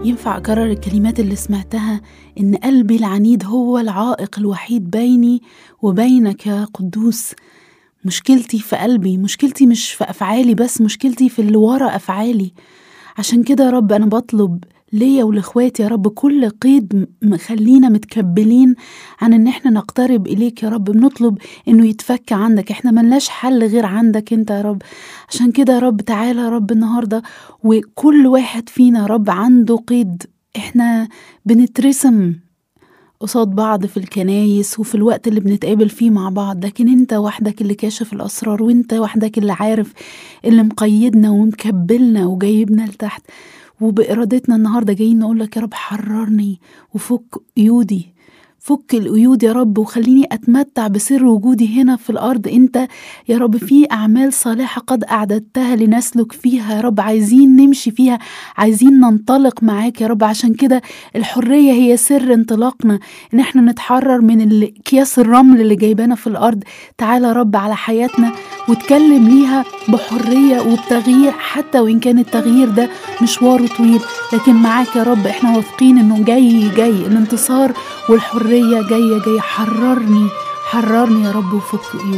ينفع أكرر الكلمات اللي سمعتها إن قلبي العنيد هو العائق الوحيد بيني وبينك يا قدوس مشكلتي في قلبي مشكلتي مش في أفعالي بس مشكلتي في اللي ورا أفعالي عشان كده يا رب أنا بطلب ليا ولإخواتي يا رب كل قيد مخلينا متكبلين عن إن إحنا نقترب إليك يا رب بنطلب إنه يتفك عندك إحنا ملناش حل غير عندك أنت يا رب عشان كده يا رب تعالى يا رب النهاردة وكل واحد فينا يا رب عنده قيد إحنا بنترسم قصاد بعض في الكنايس وفي الوقت اللي بنتقابل فيه مع بعض لكن انت وحدك اللي كاشف الاسرار وانت وحدك اللي عارف اللي مقيدنا ومكبلنا وجايبنا لتحت وبارادتنا النهارده جايين نقول لك يا رب حررني وفك قيودي فك القيود يا رب وخليني اتمتع بسر وجودي هنا في الارض انت يا رب في اعمال صالحه قد اعددتها لنسلك فيها يا رب عايزين نمشي فيها عايزين ننطلق معاك يا رب عشان كده الحريه هي سر انطلاقنا ان احنا نتحرر من اكياس الرمل اللي جايبانا في الارض تعالى يا رب على حياتنا واتكلم ليها بحريه وبتغيير حتى وان كان التغيير ده مشواره طويل لكن معاك يا رب احنا واثقين انه جاي جاي الانتصار والحريه جايه جايه حررني حررني يا رب وفك قيودي